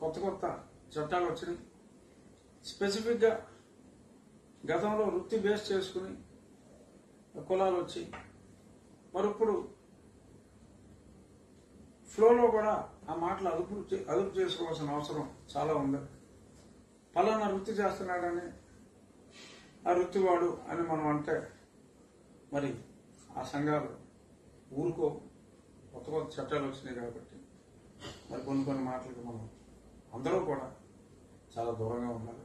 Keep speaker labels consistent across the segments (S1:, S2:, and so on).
S1: కొత్త కొత్త చట్టాలు వచ్చినాయి స్పెసిఫిక్గా గతంలో వృత్తి బేస్ చేసుకుని కులాలు వచ్చి మరి ఇప్పుడు ఫ్లోలో కూడా ఆ మాటలు అదుపు చే- అదుపు చేసుకోవాల్సిన అవసరం చాలా ఉంది పలానా వృత్తి చేస్తున్నాడని ఆ వృత్తివాడు అని మనం అంటే మరి ఆ సంఘాలు ఊరుకో కొత్త కొత్త చట్టాలు వచ్చినాయి కాబట్టి మరి కొన్ని కొన్ని మాటలకు మనం అందరూ కూడా చాలా దూరంగా ఉండాలి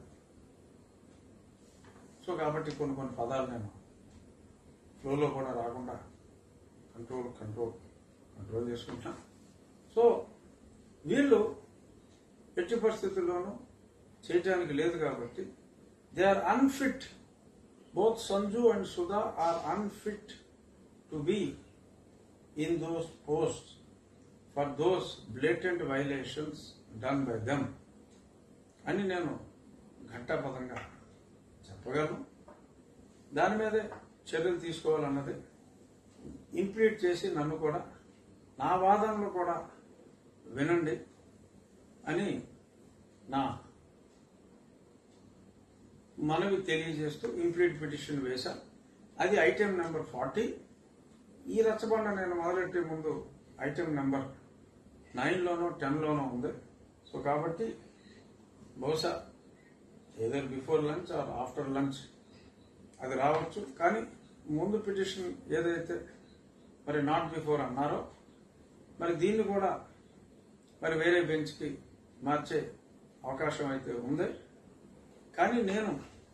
S1: సో కాబట్టి కొన్ని కొన్ని పదాలు నేను ఫ్లోలో కూడా రాకుండా కంట్రోల్ కంట్రోల్ కంట్రోల్ చేసుకుంటా సో వీళ్ళు ఎట్టి పరిస్థితుల్లోనూ చేయటానికి లేదు కాబట్టి they are unfit both Sanju and Sudha are unfit to be in those post for those blatant violations done by them అని నేను ఘంటాపదంగా చెప్పగలను దాని మీదే చర్యలు తీసుకోవాలన్నది ఇంప్లీట్ చేసి నన్ను కూడా నా వాదనలు కూడా వినండి అని నా మనవి తెలియజేస్తూ ఇంప్లీట్ పిటిషన్ వేశా అది ఐటెం నెంబర్ ఫార్టీ ఈ రచ్చబండ నేను మొదలెట్టే ముందు ఐటెం నెంబర్ నైన్లోనో టెన్లోనో ఉంది సో కాబట్టి బహుశా either before lunch or after lunch అది రావచ్చు కానీ ముందు పిటిషన్ ఏదైతే మరి నాట్ బిఫోర్ అన్నారో మరి దీన్ని కూడా మరి వేరే బెంచ్కి మార్చే అవకాశం అయితే ఉంది కానీ నేను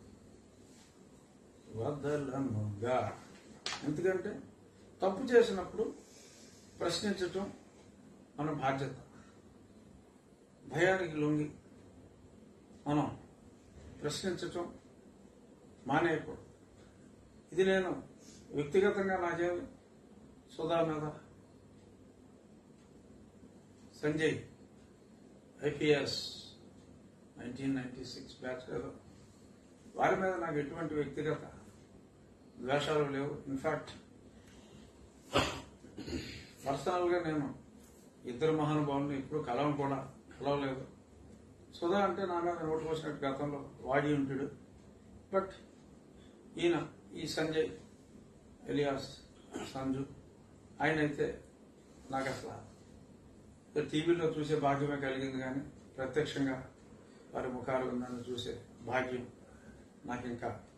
S1: వదలనుగా ఎందుకంటే తప్పు చేసినప్పుడు ప్రశ్నించటం మన బాధ్యత భయానికి లొంగి మనం ప్రశ్నించటం మానేయకూడదు ఇది నేను వ్యక్తిగతంగా నాకేమి సుధా మీద Sanjay IPS nineteen ninety six batch ఏదో వారి మీద నాకు ఎటువంటి వ్యక్తిగత ద్వేషాలు లేవు ఇన్ఫాక్ట్ పర్సనల్ గా నేను ఇద్దరు మహానుభావులను ఇప్పుడు కలవం కూడా కలవలేదు సుధా అంటే నా మీద నోటు పోసినట్టు గతంలో వాడి ఉంటాడు బట్ ఈయన ఈ సంజయ్ ఎలియాస్ సంజు ఆయన అయితే నాకు అసలు టీవీలో చూసే భాగ్యమే కలిగింది కానీ ప్రత్యక్షంగా వారి ముఖాలు నన్ను చూసే భాగ్యం నాకు ఇంకా